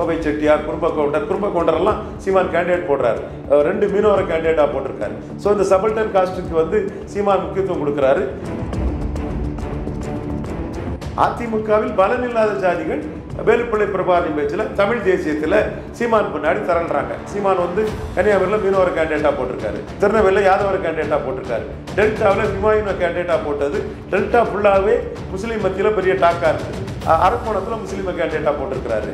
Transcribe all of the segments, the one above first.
கோவை செட்டியார் குறும்ப கவுண்டர் குறும்ப கவுண்டர் எல்லாம் சீமான் கேண்டிடேட் போடுறாரு அஹ் ரெண்டு மீனவர கேண்டிடேட்டாக போட்டிருக்காரு ஸோ இந்த சபல்டன் காஸ்ட்டுக்கு வந்து சீமான் முக்கியத்துவம் கொடுக்குறாரு அதிமுகவில் பலனில்லாத ஜாதிகள் வேலுப்பிள்ளை பிரபாகரன் பேச்சில் தமிழ் தேசியத்தில் சீமான் பின்னாடி திரள்றாங்க சீமான் வந்து கன்னியாகுமரியில் மீனவர் கேண்டிடேட்டாக போட்டிருக்காரு திருநெல்வேலியில் யாதவர் கேண்டிடேட்டாக போட்டிருக்காரு டெல்டாவில் ஹிமாயுன கேண்டிடேட்டாக போட்டது டெல்டா ஃபுல்லாகவே முஸ்லீம் மத்தியில் பெரிய டாக்காக இருக்குது அ- அரக்கோணத்தில் முஸ்லீமை கேண்டிடேட்டாக போட்டிருக்கிறாரு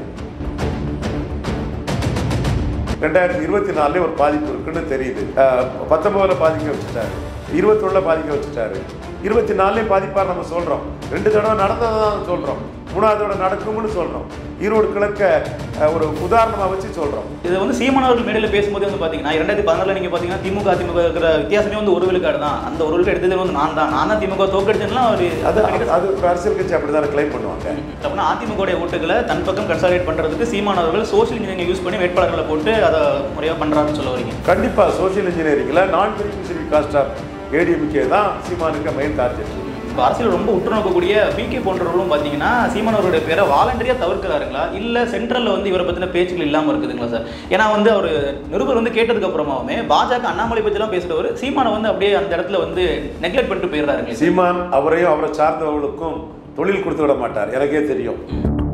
ரெண்டாயிரத்தி இருபத்தி நாலுல ஒரு பாதிப்பு இருக்குன்னு தெரியுது அஹ், பத்தொன்பதுல பாதிக்க வச்சுட்டாரு இருபத்தொன்னுல பாதிக்க வச்சுட்டாரு இருபத்தி நாலுலேயே பாதிப்பார் நம்ம சொல்றோம் ரெண்டு தடவை நடந்ததை தான் சொல்றோம் மூணாவது தடவை நடக்கும்னு சொல்றோம் ஈரோடு கிழக்க அஹ், ஒரு உதாரணமா வச்சு சொல்றோம் இது வந்து சீமான் அவர்கள் மேடையில் பேசும்போது வந்து பார்த்தீங்கன்னா இரண்டாயிரத்தி பதினாலில் நீங்கள் பார்த்தீங்கன்னா திமுக அதிமுக இருக்கிற வித்தியாசமே வந்து ஒரு விழுக்காடு தான் அந்த ஒரு விழுக்காடு எடுத்தது வந்து நான் தான் நான் தான் திமுக தோக்கடிச்சேன்னா ஒரு அது அது ஒரு அரசியல் கட்சி அப்படிதான் கிளைம் பண்ணுவாங்க அப்படின்னா அதிமுக ஓட்டுகளை தன் பக்கம் கன்சாலிடேட் பண்ணுறதுக்கு சீமான் அவர்கள் சோஷியல் இன்ஜினியரிங் யூஸ் பண்ணி வேட்பாளர்களை போட்டு அதை முறையாக பண்ணுறாருன்னு சொல்ல வரீங்க கண்டிப்பா சோஷியல் இன்ஜினியரிங்ல நான் பெனிஃபிஷரி காஸ்ட் ஆஃப் ஏடிஎம்கே தான் சீமானுக்கு மெயின் டார்கெட் இப்போ அரசியல் ரொம்ப உற்று நோக்கக்கூடிய பிகே போன்றவர்களும் பார்த்தீங்கன்னா சீமான் அவருடைய பேரை வாலண்டரியாக தவிர்க்கிறாருங்களா இல்லை சென்ட்ரலில் வந்து இவரை பற்றின பேச்சுக்கள் இல்லாமல் இருக்குதுங்களா சார் ஏன்னா வந்து அவர் நிருபர் வந்து கேட்டதுக்கு அப்புறமாவுமே பாஜக அண்ணாமலை பற்றிலாம் பேசுகிறவர் சீமானை வந்து அப்படியே அந்த இடத்துல வந்து நெக்லெக்ட் பண்ணிட்டு போயிடுறாருங்க சீமான் அவரையும் அவரை சார்ந்தவர்களுக்கும் தொழில் கொடுத்து விட மாட்டார் எனக்கே தெரியும்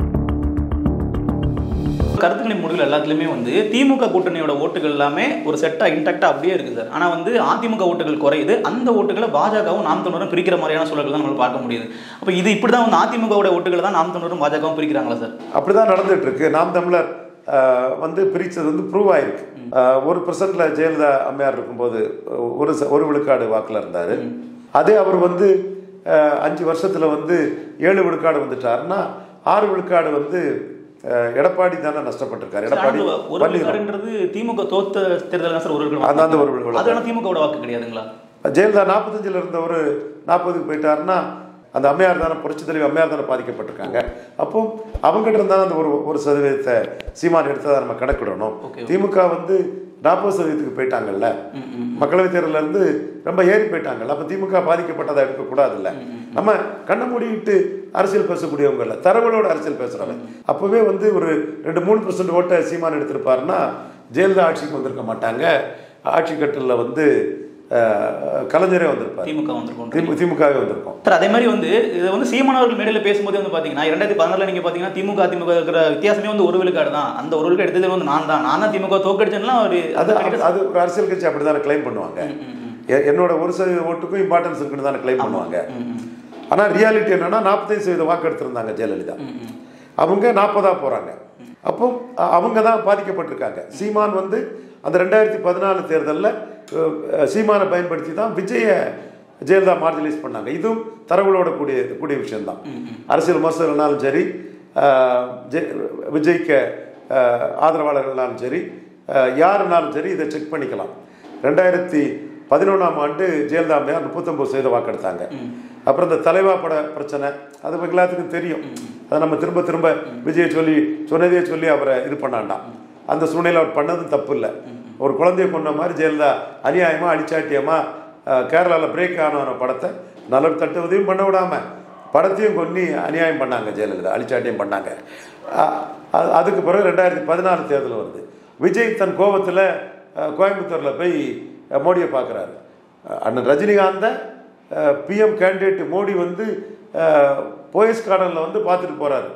கருத்துக்களை முடிவுகள் எல்லாத்துலேயுமே வந்து திமுக கூட்டணியோட ஓட்டுகள் எல்லாமே ஒரு செட்டாக இன்டாக்டாக அப்படியே இருக்குது சார் ஆனால் வந்து அதிமுக ஓட்டுகள் குறையுது அந்த ஓட்டுகளை பாஜகவும் நாம் தமிழரும் பிரிக்கிற மாதிரியான சூழல்கள் தான் நம்மளால் பார்க்க முடியுது அப்போ இது இப்படி தான் வந்து அதிமுகவோட ஓட்டுகளை தான் நாம் தமிழரும் பாஜகவும் பிரிக்கிறாங்களா சார் அப்படிதான் நடந்துட்டு இருக்கு நாம் தமிழர் ஆஹ், வந்து பிரிச்சது வந்து ப்ரூவ் ஆயிருக்கு ஆஹ், ஒரு பர்சன்ட்ல ஜெயலலிதா அம்மையார் இருக்கும்போது ஒரு ச- ஒரு விழுக்காடு வாக்குல இருந்தாரு அதே அவர் வந்து ஆஹ், அஞ்சு வருஷத்துல வந்து ஏழு விழுக்காடு வந்துட்டாருன்னா ஆறு விழுக்காடு வந்து ஆஹ், எடப்பாடி தானே நஷ்டப்பட்டிருக்காரு எடப்பாடி ஆனா, ஒரு பன்னீர் விழுக்காடுன்றது திமுக தோத்த தேர்தல் தான் சார் ஒரு விழுக்காடு அந்த- அந்த ஒரு விழுக்காடு. அது ஆனால் திமுகவோட வாக்கு கிடையாதுங்களா ஜெயலலிதா நாற்பத்தஞ்சில் இருந்த ஒரு நாற்பதுக்கு போயிட்டாருன்னா அந்த அம்மையார் தானே புரட்சி தலைவி அம்மையார் தானே பாதிக்கப்பட்டிருக்காங்க அப்போ அவங்ககிட்ட இருந்தாலும் அந்த ஒரு ஒரு சதவீதத்தை சீமான் எடுத்ததை நம்ம கணக்கிடணும் Okay. திமுக வந்து நாற்பது சதவீதத்துக்கு போயிட்டாங்கல்ல மக்களவைத் தேர்தல்ல இருந்து ரொம்ப ஏறி போயிட்டாங்கல்ல அப்போ திமுக பாதிக்கப்பட்டதை எடுக்கக்கூடாதுல்ல நம்ம கண்ணை மூடிட்டு அரசியல் பேசக்கூடியவங்க இல்லை தரவுகளோட அரசியல் பேசுறவங்க அப்பவே வந்து ஒரு ரெண்டு மூணு பர்சன்ட் ஓட்டை சீமான் எடுத்திருப்பாருன்னா ஜெயலலிதா ஆட்சிக்கு வந்திருக்க மாட்டாங்க ஆட்சி கட்டிலில் வந்து அஹ், கலைஞரே வந்திருப்பார் திமுக வந்திருக்கோம் திமு திமுகவே வந்திருக்கும் சார் அதே மாதிரி வந்து இது வந்து சீமான் அவர்கள் மேடையில் பேசும்போது வந்து பார்த்தீங்கன்னா இரண்டாயிரத்தி பதினாலில் நீங்கள் பார்த்தீங்கன்னா திமுக அதிமுக இருக்கிற வித்தியாசமே வந்து ஒரு விழுக்காடு தான் அந்த ஒரு விழுக்காடு எடுத்தது வந்து நான் தான் நான் தான் திமுக தோக்கடிச்சேன்னா ஒரு அது அது- அது ஒரு அரசியல் கட்சி அப்படி தானே கிளைம் பண்ணுவாங்க எ- என்னோட ஒரு சதவீத ஓட்டுக்கும் இம்பார்ட்டன்ஸ் இருக்குன்னு தானே கிளைம் பண்ணுவாங்க ஆனா ரியாலிட்டி என்னன்னா நாற்பத்தைந்து சதவீத வாக்கு எடுத்திருந்தாங்க ஜெயலலிதா அவங்க நாற்பதா போறாங்க அப்போ அ- அவங்க தான் பாதிக்கப்பட்டிருக்காங்க சீமான் வந்து அந்த ரெண்டாயிரத்தி பதினாலு தேர்தலில் சீமானை பயன்படுத்தி தான் விஜய ஜெயலலிதா மார்ஜினைஸ் பண்ணாங்க இதுவும் தரவுகளோட கூடிய கூடிய விஷயம்தான் அரசியல் விமர்சகர்கள்னாலும் சரி அஹ், ஜெ- விஜய்க்கு அஹ், ஆதரவாளர்கள்னாலும் சரி அஹ், யாருனாலும் சரி இதை செக் பண்ணிக்கலாம் ரெண்டாயிரத்தி பதினொன்றாம் ஆண்டு ஜெயலலிதா அம்மையார் முப்பத்தொம்பது சதவீத வாக்கெடுத்தாங்க அப்புறம் இந்த தலைவா பட பிரச்சனை அது இப்ப எல்லாத்துக்கும் தெரியும் அதை நம்ம திரும்ப திரும்ப விஜயை சொல்லி சொன்னதே சொல்லி அவரை இது பண்ணாண்டாம் அந்த சூழ்நிலை அவர் பண்ணதும் தப்பு இல்லை ஒரு குழந்தைய கொண்ட மாதிரி ஜெயலலிதா அநியாயமா அடிச்சாட்டியமா கேரளாவில் பிரேக் ஆன படத்தை நல்ல தட்டு உதவியும் பண்ண விடாம படத்தையும் கொன்னி அநியாயம் பண்ணாங்க ஜெயலலிதா அழிச்சாட்டியம் பண்ணாங்க அஹ் அது- அதுக்கு பிறகு ரெண்டாயிரத்தி பதினாலு தேர்தல் வருது விஜய் தன் கோபத்தில் கோயம்புத்தூரில் போய் அஹ், மோடியை பார்க்குறாரு அண்ணன் ரஜினிகாந்தை பிஎம் கேண்டிடேட் மோடி வந்து போயஸ் கார்டனில் வந்து பார்த்துட்டு போகிறாரு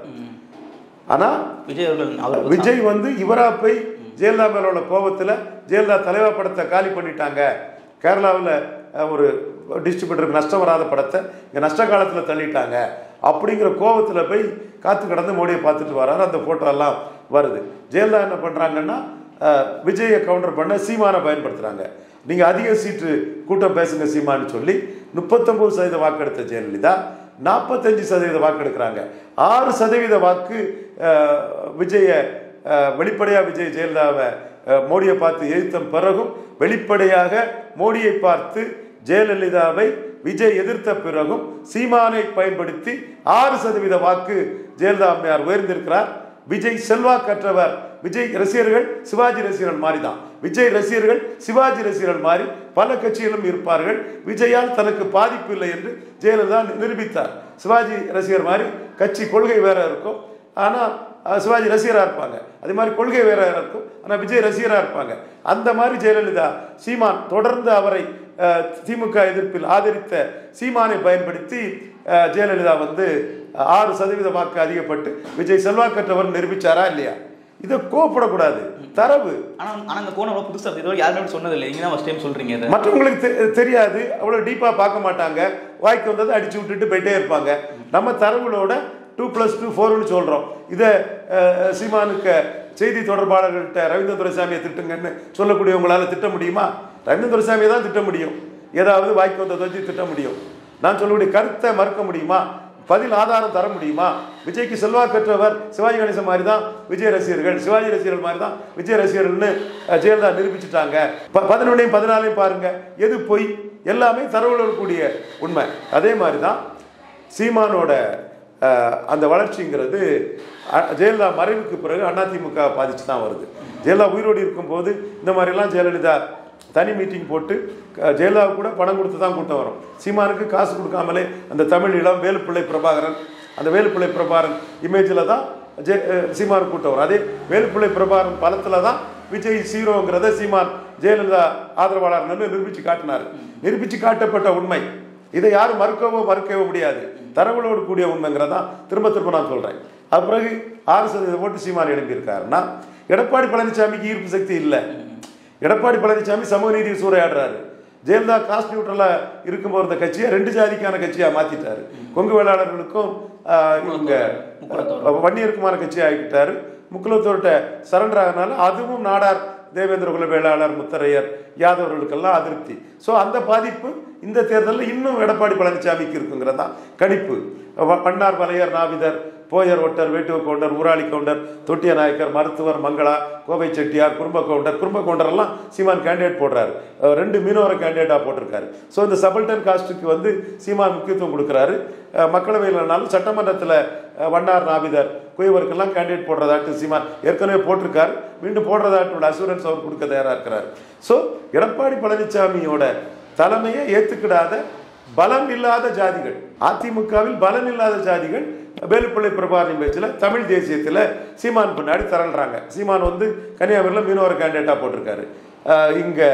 ஆனால் விஜய் அவர்கள் அவர் விஜய் வந்து இவரா போய் ஜெயலலிதா மேல உள்ள கோபத்தில் ஜெயலலிதா தலைவா படத்தை காலி பண்ணிட்டாங்க கேரளாவில் ஒரு டிஸ்ட்ரிபியூட்டருக்கு நஷ்டம் வராத படத்தை இங்கே நஷ்ட காலத்தில் தள்ளிட்டாங்க அப்படிங்கிற கோபத்தில் போய் காத்து கடந்து மோடியை பார்த்துட்டு வராரு அந்த photo எல்லாம் வருது ஜெயலலிதா என்ன பண்ணுறாங்கன்னா விஜயை கவுண்டர் பண்ண சீமானை பயன்படுத்துகிறாங்க நீங்கள் அதிக சீட்டு கூட்டம் பேசுங்க சீமான்னு சொல்லி முப்பத்தொம்பது சதவீத வாக்கெடுத்த ஜெயலலிதா நாற்பத்தஞ்சு சதவீத வாக்கு எடுக்கிறாங்க ஆறு சதவீத வாக்கு அஹ், விஜய அஹ், வெளிப்படையா விஜய் ஜெயலலிதாவை அஹ், மோடியை பார்த்து எதிர்த்த பிறகும் வெளிப்படையாக மோடியை பார்த்து ஜெயலலிதாவை விஜய் எதிர்த்த பிறகும் சீமானை பயன்படுத்தி ஆறு சதவீத வாக்கு ஜெயலலிதா அம்மையார் உயர்ந்திருக்கிறார் விஜய் செல்வாக்கற்றவர் விஜய் ரசிகர்கள் சிவாஜி ரசிகர்கள் மாதிரி தான் விஜய் ரசிகர்கள் சிவாஜி ரசிகர்கள் மாதிரி பல கட்சிகளும் இருப்பார்கள் விஜயால் தனக்கு பாதிப்பு இல்லை என்று ஜெயலலிதா நிரூபித்தார் சிவாஜி ரசிகர் மாதிரி கட்சி கொள்கை வேற இருக்கும் ஆனால் சிவாஜி ரசிகராக இருப்பாங்க அதே மாதிரி கொள்கை வேற இருக்கும் ஆனால் விஜய் ரசிகராக இருப்பாங்க அந்த மாதிரி ஜெயலலிதா சீமான் தொடர்ந்து அவரை அஹ், திமுக எதிர்ப்பில் ஆதரித்த சீமானை பயன்படுத்தி அஹ், ஜெயலலிதா வந்து அஹ், ஆறு சதவீத வாக்கு அதிகப்பட்டு விஜய் செல்வாக்கற்றவர் நிரூபிச்சாரா இல்லையா இதை கோவப்படக்கூடாது தரவு ஆனா ஆனா அந்த கோணம் அவ்வளவு புதுசா இருக்கு. இது வரைக்கும் யாருமே அப்படி சொன்னது இல்லை நீங்க தான் ஃபர்ஸ்ட் டைம் சொல்றீங்க இதை மற்றவங்களுக்கு தெ- தெரியாது அவ்வளோ டீப்பாக பார்க்க மாட்டாங்க வாய்க்கு வந்ததை அடிச்சு விட்டுட்டு போயிட்டே இருப்பாங்க நம்ம தரவுகளோட டூ ப்ளஸ் டூ ஃபோர்னு சொல்கிறோம் இதை அஹ், சீமானுக்கு செய்தி தொடர்பாளர்கள்ட்ட ரவீந்திர துரைசாமியை திட்டுங்கன்னு சொல்லக்கூடியவங்களால திட்ட முடியுமா ரவீந்திர துரைசாமியை தான் திட்ட முடியும் ஏதாவது வாய்க்கு வந்ததை வச்சு திட்ட முடியும் நான் சொல்லக்கூடிய கருத்தை மறுக்க முடியுமா பதில் ஆதாரம் தர முடியுமா விஜய்க்கு செல்வாக்கற்றவர் சிவாஜி கணேசன் மாதிரி தான் விஜய் ரசிகர்கள் சிவாஜி ரசிகர்கள் மாதிரி தான் விஜய் ரசிகர்கள்னு அஹ், ஜெயலலிதா நிரூபிச்சிட்டாங்க ப பதினொன்னையும் பதினாலையும் பாருங்க எது பொய் எல்லாமே தரவுகளோடு கூடிய உண்மை அதே மாதிரி தான் சீமானோட அஹ், அந்த வளர்ச்சிங்கிறது அ- ஜெயலலிதா மறைவுக்கு பிறகு அதிமுக பாதிச்சு தான் வருது ஜெயலலிதா உயிரோடு இருக்கும்போது இந்த மாதிரிலாம் ஜெயலலிதா தனி மீட்டிங் போட்டு க- ஜெயலலிதாவுக்கு கூட பணம் கொடுத்து தான் கூட்டம் வரும் சீமானுக்கு காசு கொடுக்காமலே அந்த தமிழ் இளம் வேலுப்பிள்ளை பிரபாகரன் அந்த வேலுப்பிள்ளை பிரபாகரன் இமேஜில் தான் ஜெ அஹ் சீமான் கூட்டம் வரும் அதே வேலுப்பிள்ளை பிரபாகரன் பலத்தில் தான் விஜய் சீரோங்கிறத சீமான் ஜெயலலிதா ஆதரவாளர் நிரூபித்து காட்டினார் நிரூபித்து காட்டப்பட்ட உண்மை இதை யாரும் மறுக்கவோ மறுக்கவோ முடியாது தரவுகளோடு கூடிய உண்மைங்கிறதான் திரும்ப திரும்ப நான் சொல்கிறேன் அது பிறகு ஆறு சதவீத ஓட்டு சீமான் எழுப்பியிருக்காருன்னா எடப்பாடி பழனிசாமிக்கு ஈர்ப்பு சக்தி இல்லை எடப்பாடி பழனிசாமி சமூக நீதி சூறையாடுறாரு ஜெயலலிதா காஸ்ட் நியூட்ரலாக இருக்கும்போது இருந்த கட்சியை ரெண்டு ஜாதிக்கான கட்சியாக மாற்றிட்டாரு கொங்கு வேளாளர்களுக்கும் ஆஹ், இவங்க ஆஹ், வன்னியருக்குமான கட்சி ஆகிட்டாரு முக்குலத்தோர்கிட்ட சரண்டர் ஆகினால அதுவும் நாடார் தேவேந்திர குல வேளாளர் முத்தரையர் யாதவர்களுக்கெல்லாம் அதிருப்தி ஸோ அந்த பாதிப்பு இந்த தேர்தலில் இன்னும் எடப்பாடி பழனிசாமிக்கு இருக்குங்கிறது தான் கணிப்பு வ- பன்னார் வலையர் நாவிதர் போயர் ஒட்டர் வேட்டுவ கவுண்டர் ஊராளி கவுண்டர் தொட்டிய நாயக்கர் மருத்துவர் மங்களா கோவை செட்டியார் குடும்ப கவுண்டர் குடும்ப கவுண்டர் எல்லாம் சீமான் கேண்டிடேட் போடுறாரு அஹ் ரெண்டு மீனவரை கேண்டிடேட்டாக போட்டிருக்காரு ஸோ இந்த சபல்டன் காஸ்ட்டுக்கு வந்து சீமான் முக்கியத்துவம் கொடுக்குறாரு அஹ் மக்களவையிலனாலும் சட்டமன்றத்தில் வண்ணார் நாவிதர் குயவருக்கெல்லாம் கேண்டிடேட் போடுறதாட்டு சீமான் ஏற்கனவே போட்டிருக்காரு மீண்டும் போடுறதாட்டு அசூரன்ஸ் அவர் கொடுக்க தயாராக இருக்கிறார் ஸோ எடப்பாடி பழனிசாமியோட தலைமையை ஏற்றுக்கிடாத பலம் இல்லாத ஜாதிகள் அதிமுகவில் பலம் இல்லாத ஜாதிகள் வேலுப்பிள்ளை பிரபாகரன் பேச்சில் தமிழ் தேசியத்தில் சீமான் பின்னாடி திரள்றாங்க சீமான் வந்து கன்னியாகுமரியில் மீனவர் கேண்டிடேட்டாக போட்டிருக்காரு இங்கே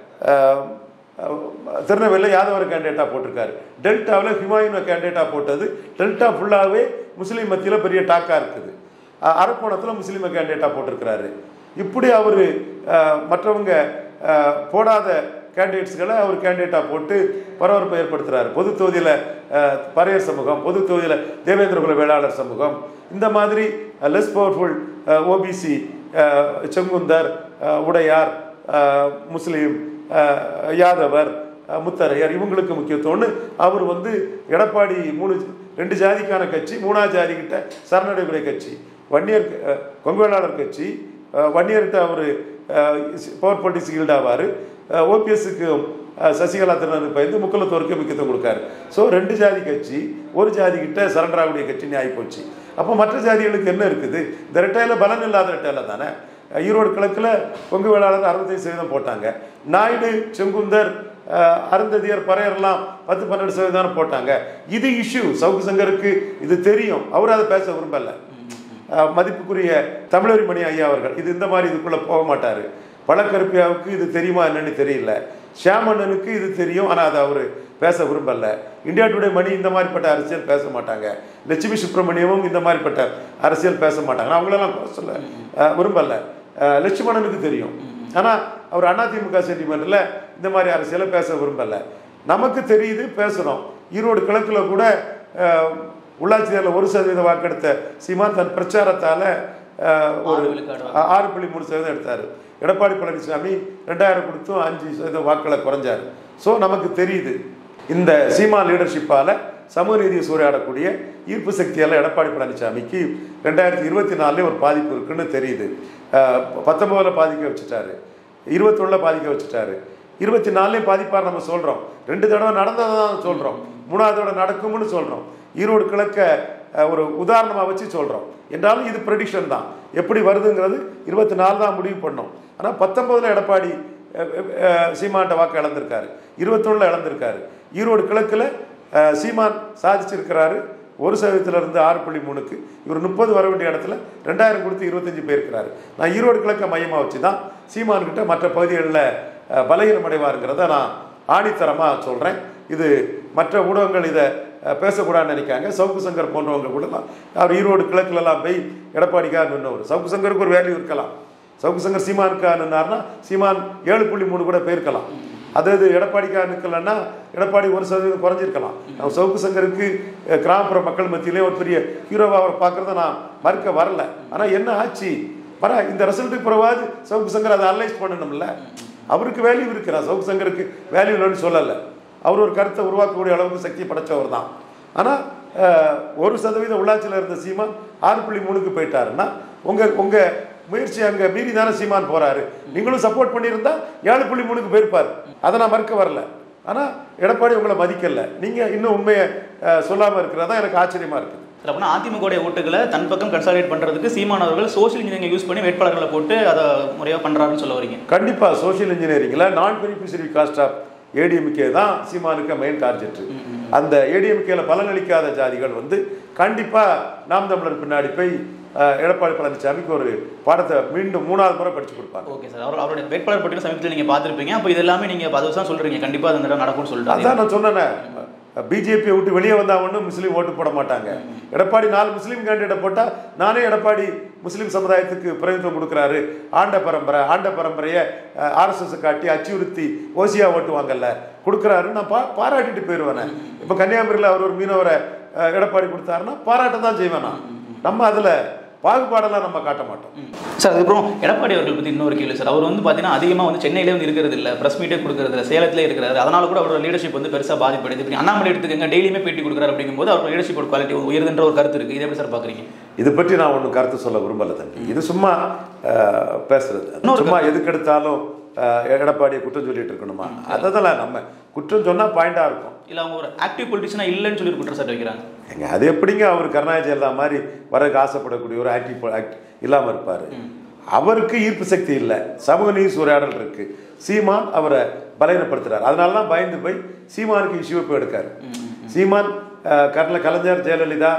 திருநெல்வேலியில் யாதவர் கேண்டிடேட்டாக போட்டிருக்காரு டெல்டாவில் ஹிமாயுனை கேண்டிடேட்டாக போட்டது டெல்டா ஃபுல்லாகவே முஸ்லீம் மத்தியில் பெரிய டாக்காக இருக்குது அஹ் அரக்கோணத்தில் முஸ்லீமை கேண்டிடேட்டாக போட்டிருக்கிறாரு இப்படி அவர் மற்றவங்க அஹ், போடாத கேண்டிடேட்ஸ்களை அவர் கேண்டிடேட்டாக போட்டு பரபரப்பை ஏற்படுத்துகிறார் பொது தொகுதியில் பறையர் சமூகம் பொது தொகுதியில் தேவேந்திர குல வேளாளர் சமூகம் இந்த மாதிரி லெஸ் பவர்ஃபுல் ஓபிசி செங்குந்தர் அஹ், உடையார் அஹ், முஸ்லீம் அஹ், யாதவர் அஹ், முத்தரையர் இவங்களுக்கு முக்கியத்துவம்னு அவர் வந்து எடப்பாடி மூணு ரெண்டு ஜாதிக்கான கட்சி மூணாவது ஜாதி கிட்ட சரணடைமுறை கட்சி வன்னியர் அஹ், கொங்கு வேளாளர் கட்சி அஹ், வன்னியர்கிட்ட அவர் பவர் பாலிட்டிக்ஸ் ஈல்டாவார் ஓபிஎஸ்க்கு சசிகலா திருநெல்வேலி பயந்து முக்கலத்தோருக்கு முக்கியத்துவம் கொடுக்காரு ஸோ ரெண்டு ஜாதி கட்சி ஒரு ஜாதி கிட்ட சரண்டர் ஆகக்கூடிய கட்சின்னு ஆகிப்போச்சு அப்போ மற்ற ஜாதிகளுக்கு என்ன இருக்குது இந்த ரெட்டையில பலன் இல்லாத ரெட்டையில தானே ஈரோடு கிழக்கில் கொங்கு வேளாளர் அறுபத்தைந்து சதவீதம் போட்டாங்க நாயுடு செங்குந்தர் அஹ், அருந்ததியர் பறையர்லாம் பத்து பன்னெண்டு சதவீதம் போட்டாங்க இது இஷ்யூ சவுக்கு சங்கருக்கு இது தெரியும் அவர் அதை பேச விரும்பல அஹ், மதிப்புக்குரிய தமிழறி மணி ஐயா அவர்கள் இது இந்த மாதிரி இதுக்குள்ள போக மாட்டாரு பழக்கருப்பியாவுக்கு இது தெரியுமா என்னன்னு தெரியல ஷியாமண்ணனுக்கு இது தெரியும் ஆனால் அதை அவர் பேச விரும்பல இந்தியா டுடே மணி இந்த மாதிரிப்பட்ட அரசியல் பேச மாட்டாங்க லட்சுமி சுப்பிரமணியமும் இந்த மாதிரிப்பட்ட அரசியல் பேச மாட்டாங்க நான் அவங்களெல்லாம் குறை சொல்ல அஹ், விரும்பல அஹ், லட்சுமணனுக்கு தெரியும் ஆனால் அவர் அதிமுக சென்டிமெண்ட்டில் இந்த மாதிரி அரசியலை பேச விரும்பல நமக்கு தெரியுது பேசுகிறோம் ஈரோடு கிழக்கில் கூட அஹ், உள்ளாட்சி தேர்தலில் ஒரு சதவீத வாக்கெடுத்த சீமான் தன் பிரச்சாரத்தால் ஒரு ஆறு விழுக்காடு ஆ- ஆறு புள்ளி மூணு சதவீதம் எடுத்தார் எடப்பாடி பழனிசாமி ரெண்டாயிரம் கொடுத்தும் அஞ்சு சதவீதம் வாக்களை குறைஞ்சார் ஸோ நமக்கு தெரியுது இந்த சீமா லீடர்ஷிப்பால் சமூக நீதியை சூறையாடக்கூடிய ஈர்ப்பு சக்தியால் எடப்பாடி பழனிசாமிக்கு ரெண்டாயிரத்தி இருபத்தி நாலுலேயே ஒரு பாதிப்பு இருக்குன்னு தெரியுது பத்தொம்போதில் பாதிக்க வச்சுட்டாரு இருபத்தொன்னில் பாதிக்க வச்சுட்டாரு இருபத்தி நாலுலேயும் பாதிப்பார் நம்ம சொல்கிறோம் ரெண்டு தடவை நடந்ததை தான் சொல்கிறோம் மூணாவது தடவை நடக்கும்னு சொல்கிறோம் ஈரோடு கிழக்க அஹ், ஒரு உதாரணமாக வச்சு சொல்கிறோம் என்றாலும் இது ப்ரெடிக்ஷன் தான் எப்படி வருதுங்கிறது இருபத்தி நாலு தான் முடிவு பண்ணோம் ஆனால் பத்தொம்போதில் எடப்பாடி அஹ், அஹ், சீமான்ட்ட வாக்கு இழந்திருக்காரு இருபத்தொன்னில் இழந்திருக்காரு ஈரோடு கிழக்கில் அஹ், சீமான் சாதிச்சிருக்கிறாரு ஒரு சதவீதத்துல இருந்து ஆறு புள்ளி மூணுக்கு இவர் முப்பது வர வேண்டிய இடத்துல ரெண்டாயிரம் கொடுத்து இருபத்தஞ்சு போயிருக்கிறாரு நான் ஈரோடு கிழக்க மையமாக வச்சு தான் சீமான்கிட்ட மற்ற பகுதிகளில் அஹ், பலகீனமடைவாருங்கிறத நான் ஆணித்தரமாக சொல்கிறேன் இது மற்ற ஊடகங்கள் இதை அஹ், பேசக்கூடாதுன்னு நினைக்காங்க சவுக்கு சங்கர் போன்றவங்க கூட எல்லாம் அவர் ஈரோடு கிழக்குலலாம் போய் எடப்பாடிக்காக நின்றவர் சவுக்கு சங்கருக்கு ஒரு வேல்யூ இருக்கலாம் சவுக்கு சங்கர் சீமானுக்காக நின்னார்னா சீமான் ஏழு புள்ளி மூணு கூட போயிருக்கலாம் அதாவது எடப்பாடிக்காக நிற்கலன்னா எடப்பாடி ஒரு சதவீதம் குறைஞ்சிருக்கலாம் நம்ம சவுக்கு சங்கருக்கு அஹ், கிராமப்புற மக்கள் மத்தியிலே ஒரு பெரிய ஹீரோவாக அவர் பார்க்குறத நான் மறுக்க வரல ஆனால் என்ன ஆச்சு வர இந்த ரிசல்ட்டுக்கு பிறவாது சவுக்கு சங்கர் அதை அனலைஸ் பண்ணணும்ல அவருக்கு வேல்யூ இருக்கிறா சவுக்கு சங்கருக்கு வேல்யூ இல்லைன்னு சொல்லலை அவர் ஒரு கருத்தை உருவாக்கக்கூடிய அளவுக்கு சக்தி படைச்சவர் தான் ஆனால் ஒரு சதவீதம் உள்ளாட்சியில் இருந்த சீமான் ஆறு புள்ளி மூணுக்கு போயிட்டாருன்னா உங்கள் உங்கள் முயற்சி அங்கே மீறி தானே சீமான் போகிறாரு நீங்களும் சப்போர்ட் பண்ணியிருந்தா ஏழு புள்ளி மூணுக்கு போயிருப்பார் அதை நான் மறுக்க வரல ஆனால் எடப்பாடி உங்களை மதிக்கல நீங்கள் இன்னும் உண்மையை சொல்லாமல் இருக்கிறதா எனக்கு ஆச்சரியமாக இருக்குது சார் அப்படின்னா அதிமுக ஓட்டுகளை தன் பக்கம் கன்சாலிடேட் பண்றதுக்கு சீமான் அவர்கள் சோஷியல் இன்ஜினியரிங் யூஸ் பண்ணி வேட்பாளர்களை போட்டு அதை முறையாக பண்றாருன்னு சொல்ல வரீங்க கண்டிப்பாக சோஷியல் இன்ஜினியரிங்கில் நான் பெனிஃபிஷரி காஸ்ட் ஆஃப் ஏடிஎம்கே தான் சீமானுக்கு மெயின் டார்கெட் அந்த ஏடிஎம்கேல பலனளிக்காத ஜாதிகள் வந்து கண்டிப்பாக நாம் தமிழர் பின்னாடி போய் அஹ், எடப்பாடி பழனிசாமிக்கு ஒரு பாடத்தை மீண்டும் மூணாவது முறை படிச்சு கொடுப்பாங்க ஓகே சார் அவர் அவருடைய வேட்பாளர் பட்டியல் சமீபத்தில் நீங்க பார்த்திருப்பீங்க அப்போ இது எல்லாமே நீங்க அது தான் சொல்றீங்க கண்டிப்பா அது இந்த தடவை நடக்கும்னு சொல்லிட்டு அதான் நான் சொன்னேனே பிஜேபியை விட்டு வெளியே வந்தா ஒன்றும் முஸ்லீம் ஓட்டு போட மாட்டாங்க எடப்பாடி நாலு முஸ்லீம் கேண்டிடேட் போட்டால் நானே எடப்பாடி முஸ்லீம் சமுதாயத்துக்கு பிரதிநிதித்துவம் கொடுக்குறாரு ஆண்ட பரம்பரை ஆண்ட பரம்பரையை ஆர்எஸ்எஸ் காட்டி அச்சுறுத்தி ஓசியா ஓட்டுவாங்கல்ல கொடுக்குறாரு நான் பா பாராட்டிட்டு போயிடுவேனே இப்போ கன்னியாகுமரியில் அவர் ஒரு மீனவரை அஹ், எடப்பாடி கொடுத்தாருன்னா பாராட்ட தான் செய்வேன் நான் நம்ம அதில் பாகுபாடெல்லாம் நம்ம காட்ட மாட்டோம் சார் அதுக்கப்புறம் எடப்பாடி அவர்கள் பற்றி இன்னொரு கேள்வி சார் அவர் வந்து பார்த்தீங்கன்னா அதிகமாக வந்து சென்னையிலே வந்து இருக்கிறது இல்லை ப்ரெஸ் மீட்டே கொடுக்கறது இல்லை சேலத்திலே இருக்கிறாரு அதனால கூட அவரோட லீடர்ஷிப் வந்து பெருசாக பாதிப்படையுது இப்படி அண்ணாமலை எடுத்துக்கங்க டெய்லியுமே பேட்டி கொடுக்குறாரு அப்படிங்கும்போது அவரோட லீடர்ஷிப்போட குவாலிட்டி உயர்துன்ற ஒரு கருத்து இருக்குது இதை எப்படி சார் பார்க்குறீங்க இது பற்றி நான் ஒன்றும் கருத்து சொல்ல விரும்பல தம்பி இது சும்மா அஹ், பேசுறது இன்னொரு சும்மா எதுக்கு எடுத்தாலும் அஹ், எடப்பாடியை குற்றம் சொல்லிட்டு இருக்கணுமா அதெல்லாம் நம்ம குற்றம் சொன்னா பாயிண்டா இருக்கும் இல்லை அவங்க ஒரு ஆக்டிவ் பொலிட்டிஷனாக இல்லைன்னு சொல்லி ஒரு குற்றச்சாட்டு வைக்கிறாங்க எங்க அது எப்படிங்க அவர் கருணாநிதி எல்லா மாதிரி வரக்கு ஆசைப்படக்கூடிய ஒரு ஆக்டிவ் ஆக்ட் இல்லாம இருப்பாரு அவருக்கு ஈர்ப்பு சக்தி இல்லை சமூக நீதி சூறையாடல் இருக்கு சீமான் அவரை பலவீனப்படுத்துறாரு அதனால தான் பயந்து போய் சீமானுக்கு இஷ்யூ போய் எடுக்காரு சீமான் அஹ், கர்ல கலைஞர் ஜெயலலிதா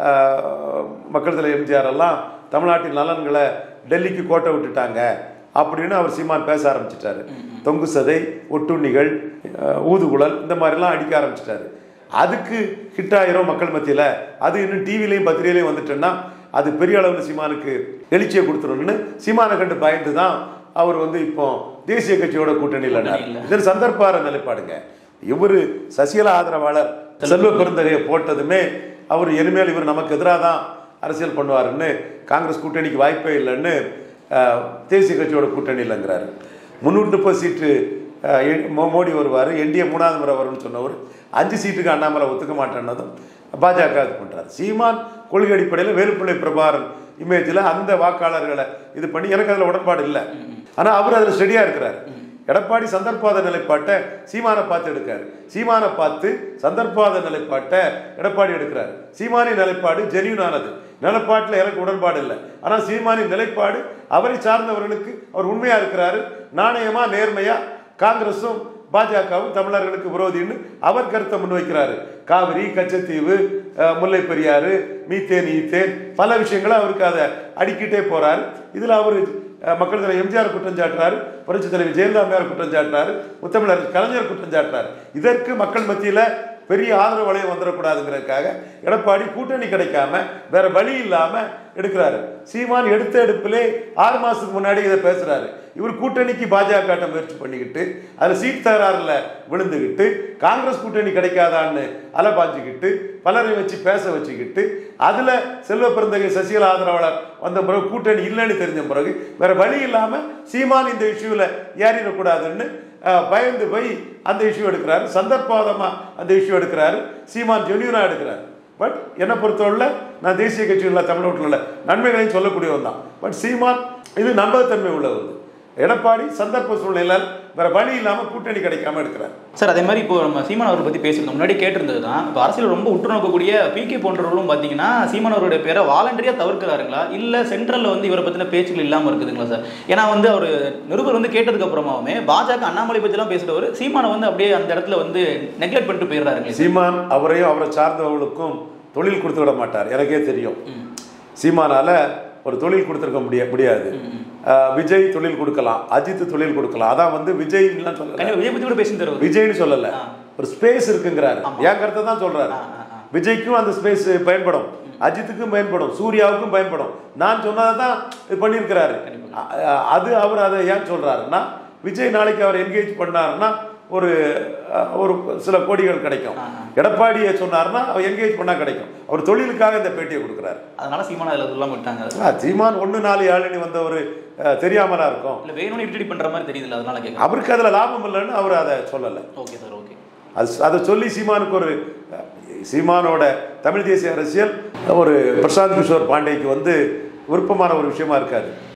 அஹ், மக்கள் தலைவர் எம்ஜிஆர் எல்லாம் தமிழ்நாட்டின் நலன்களை டெல்லிக்கு கோட்டை விட்டுட்டாங்க அப்படின்னு அவர் சீமான் பேச ஆரம்பிச்சிட்டாரு தொங்கு சதை ஒட்டுண்ணிகள் அஹ், ஊதுகுழல் இந்த மாதிரிலாம் அடிக்க ஆரம்பிச்சிட்டாரு அதுக்கு ஹிட் ஆயிரும் மக்கள் மத்தியில் அது இன்னும் டிவிலையும் பத்திரிகையிலையும் வந்துட்டேன்னா அது பெரிய அளவில் சீமானுக்கு எழுச்சியை கொடுத்துருன்னு சீமானை கண்டு பயந்து தான் அவர் வந்து இப்போ தேசிய கட்சியோட கூட்டணியில் கூட்டணியில. இது சந்தர்ப்பார நிலைப்பாடுங்க இவர் சசிகலா ஆதரவாளர் செல்வ பெருந்தகையை போட்டதுமே அவர் இனிமேல் இவர் நமக்கு எதிராக தான் அரசியல் பண்ணுவாருன்னு காங்கிரஸ் கூட்டணிக்கு வாய்ப்பே இல்லைன்னு அஹ், தேசிய கட்சியோட கூட்டணி இல்லைங்கிறாரு முந்நூற்றி முப்பது சீட்டு அஹ், எ- மோ- மோடி வருவார் என்டிஏ மூணாவது முறை வரும்னு சொன்னவர் அஞ்சு சீட்டுக்கு அண்ணாமலை ஒத்துக்க மாட்டேன்னதும் பாஜக இது பண்ணுறாரு சீமான் கொள்கை அடிப்படையில் வேலுப்பிள்ளை பிரபாரன் இமேஜில் அந்த வாக்காளர்களை இது பண்ணி எனக்கு அதில் உடன்பாடு இல்லை ஆனால் அவர் அதில் ஸ்டெடியாக இருக்கிறார் எடப்பாடி சந்தர்ப்பாத நிலைப்பாட்டை சீமானை பார்த்து எடுக்காரு சீமானை பார்த்து சந்தர்ப்பாத நிலைப்பாட்டை எடப்பாடி எடுக்கிறார் சீமானின் நிலைப்பாடு ஜெனியூனானது நிலைப்பாட்டில் எனக்கு உடன்பாடு இல்லை ஆனால் சீமானின் நிலைப்பாடு அவரை சார்ந்தவர்களுக்கு அவர் உண்மையா இருக்கிறாரு நாணயமா நேர்மையா காங்கிரஸும் பாஜகவும் தமிழர்களுக்கு விரோதின்னு அவர் கருத்தை முன்வைக்கிறாரு காவிரி கச்சத்தீவு அஹ், முல்லை பெரியாறு மீத்தேன் ஈத்தேன் பல விஷயங்களை அவருக்கு அதை அடிக்கிட்டே போறாரு இதுல அவர் மக்கள் தலைவர் எம்ஜிஆர் குற்றம் சாட்டுறாரு புரட்சி தலைவர் ஜெயலலிதா அம்மையார் குற்றம் சாட்டுறாரு முத்தமிழர் கலைஞர் குற்றம் சாட்டுறாரு இதற்கு மக்கள் மத்தியில பெரிய ஆதரவு வளையம் வந்துடக்கூடாதுங்கிறதுக்காக எடப்பாடி கூட்டணி கிடைக்காம வேற வழி இல்லாம எடுக்கிறாரு சீமான் எடுத்த எடுப்பிலே ஆறு மாசத்துக்கு முன்னாடி இதை பேசுறாரு இவர் கூட்டணிக்கு பாஜக காட்ட முயற்சி பண்ணிக்கிட்டு அதுல சீட் தகராறுல விழுந்துகிட்டு காங்கிரஸ் கூட்டணி கிடைக்காதான்னு அலபாஞ்சுக்கிட்டு பலரை வச்சு பேச வச்சுக்கிட்டு அதுல செல்வ பெருந்தகை சசிகலா ஆதரவாளர் வந்த பிறகு கூட்டணி இல்லைன்னு தெரிஞ்ச பிறகு வேற வழி இல்லாம சீமான் இந்த இஷ்யூல ஏறிடக்கூடாதுன்னு அஹ், பயந்து போய் அந்த இஷ்யூ எடுக்கிறாரு சந்தர்ப்பாதமா அந்த இஷ்யூ எடுக்கிறாரு சீமான் ஜெனியூனா எடுக்கிறாரு பட் என்னை பொறுத்தவரையில் நான் தேசிய கட்சிகளில் தமிழ்நாட்டில் உள்ள நன்மைகளையும் சொல்லக்கூடியவன் தான் பட் சீமான் இது நம்பகத்தன்மை உள்ளவர் எடப்பாடி சந்தர்ப்ப சூழ்நிலையில் வேற வழி இல்லாமல் கூட்டணி கிடைக்காம எடுக்கிறார் சார் அதே மாதிரி இப்போ நம்ம சீமான் அவரை பற்றி பேசியிருந்தோம் முன்னாடி கேட்டிருந்தது தான் இப்போ அரசியல் ரொம்ப உற்று நோக்கக்கூடிய பிகே போன்றவர்களும் பார்த்தீங்கன்னா சீமான் அவருடைய பேரை வாலண்டரியாக தவிர்க்கிறாருங்களா இல்லை சென்ட்ரலில் வந்து இவரை பற்றின பேச்சுகள் இல்லாமல் இருக்குதுங்களா சார் ஏன்னா வந்து அவர் நிருபர் வந்து கேட்டதுக்கு அப்புறமாவுமே பாஜக அண்ணாமலை பற்றிலாம் பேசுகிறவர் சீமானை வந்து அப்படியே அந்த இடத்துல வந்து நெக்லெக்ட் பண்ணிட்டு போயிடுறாருங்க சீமான் அவரையும் அவரை சார்ந்தவர்களுக்கும் தொழில் கொடுத்து விட மாட்டார் எனக்கே தெரியும் சீமானால ஒரு தொழில் கொடுத்துருக்க முடிய முடியாது அஹ், விஜய் தொழில் கொடுக்கலாம் அஜித் தொழில் கொடுக்கலாம் அதான் வந்து விஜய்லாம் சொல்லல கண்டிப்பா விஜய் பத்தி கூட பேசி தருவது விஜய்னு சொல்லல ஒரு ஸ்பேஸ் இருக்குங்கிறாரு என் கருத்தை தான் சொல்றாரு விஜய்க்கும் அந்த ஸ்பேஸ் பயன்படும் அஜித்துக்கும் பயன்படும் சூர்யாவுக்கும் பயன்படும் நான் சொன்னதை தான் இது பண்ணியிருக்கிறாரு அ- அ- அது அவர் அதை ஏன் சொல்றாருன்னா விஜய் நாளைக்கு அவர் என்கேஜ் பண்ணாருன்னா ஒரு அஹ், ஒரு சில கோடிகள் கிடைக்கும் எடப்பாடியை சொன்னாருன்னா அவர் என்கேஜ் பண்ணா கிடைக்கும் அவர் தொழிலுக்காக இந்த பேட்டியை கொடுக்குறாரு அதனால சீமானா அதில் சொல்லாம விட்டாங்க ஆ, சீமான் ஒன்று நாலு ஏழுன்னு வந்த ஒரு அஹ், தெரியாமலா இருக்கும் இல்ல வேணும்னு இரிட்டேட் பண்ற மாதிரி தெரியுதுல்ல அதனால கேட்க அவருக்கு அதில் லாபம் இல்லைன்னு அவர் அதை சொல்லலை ஓகே சார் ஓகே அது அதை சொல்லி சீமானுக்கு ஒரு அஹ், சீமானோட தமிழ் தேசிய அரசியல் ஒரு பிரசாந்த் கிஷோர் பாண்டேக்கு வந்து விருப்பமான ஒரு விஷயமா இருக்காது